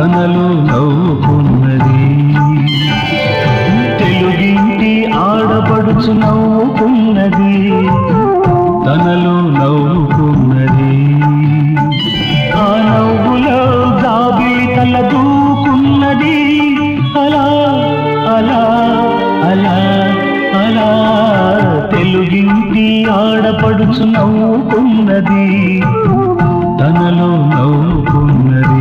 తనలో నవ్వుకున్నది తెలుగింటి ఆడపడుచు నవ్వుకున్నది తనలో నవ్వుకున్నది ఆ నవ్వులో జాబిలి తల దూకున్నది అలా అలా అలా అలా తెలుగింటి ఆడపడుచు నవ్వుకున్నది తనలో నవ్వుకున్నది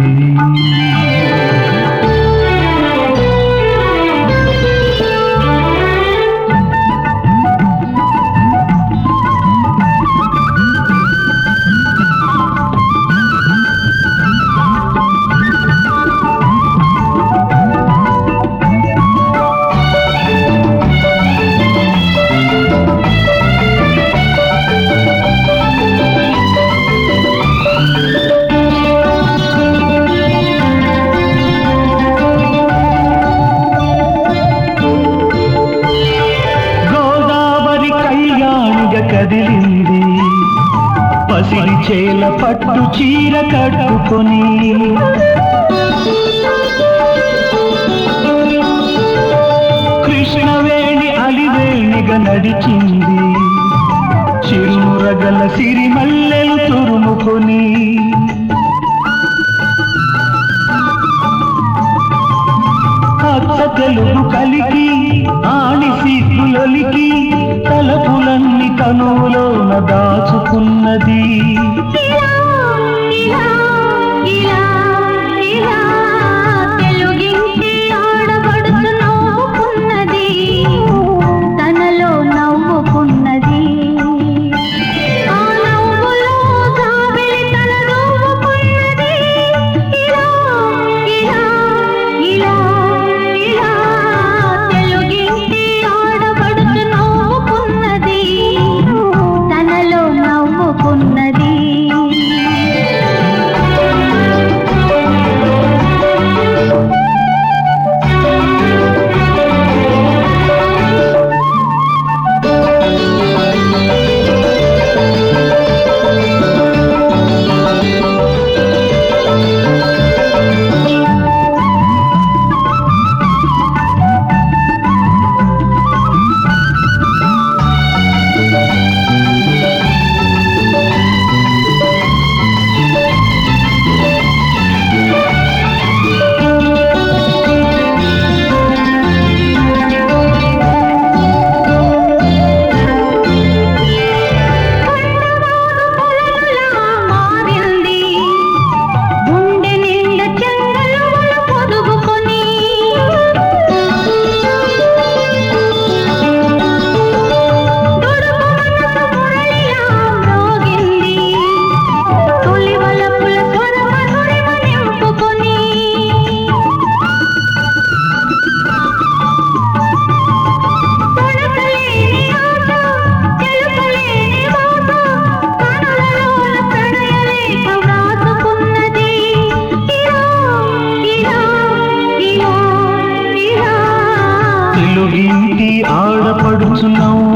గోదావరి కళ్యాణిగా కదిలింది పసిడి చేల పట్టు చీర కట్టుకొని కృష్ణవేణి అలివేణిగా నడిచింది చిరుమురగల సిరిమల్లెలు తురుముకొని అచ్చ తెలుగు కలిగి ఆణి సిగ్గులొలికి తలపులన్నీ తనువులోన దాచుకున్నది ఇలా ఇలా ఇలా ఇలా తెలుగింటి ఆడపడుచు నవ్వుకున్నది తనలో నవ్వుకున్నది ఆ నవ్వులో జాబిలి తల దూకున్నది ఇలా ఇలా ఇలా ఇలా తెలుగింటి ఆడపడుచు నవ్వుకున్నది తనలో నవ్వుకున్నది మారింది గుండె నిండా చెంగలువలు పొదుగుకొని దుడుకు మనసు మురళిలా మ్రోగింది తొలి వలపుల స్వర మధురిమ నింపుకొని తొణకలేని ఆట తెలుపలేని మాట కనులలోన ప్రణయలేఖ వ్రాసుకున్నది ఇలా ఇలా ఇలా ఇలా తెలుగింటి ఆడపడుచు నవ్వు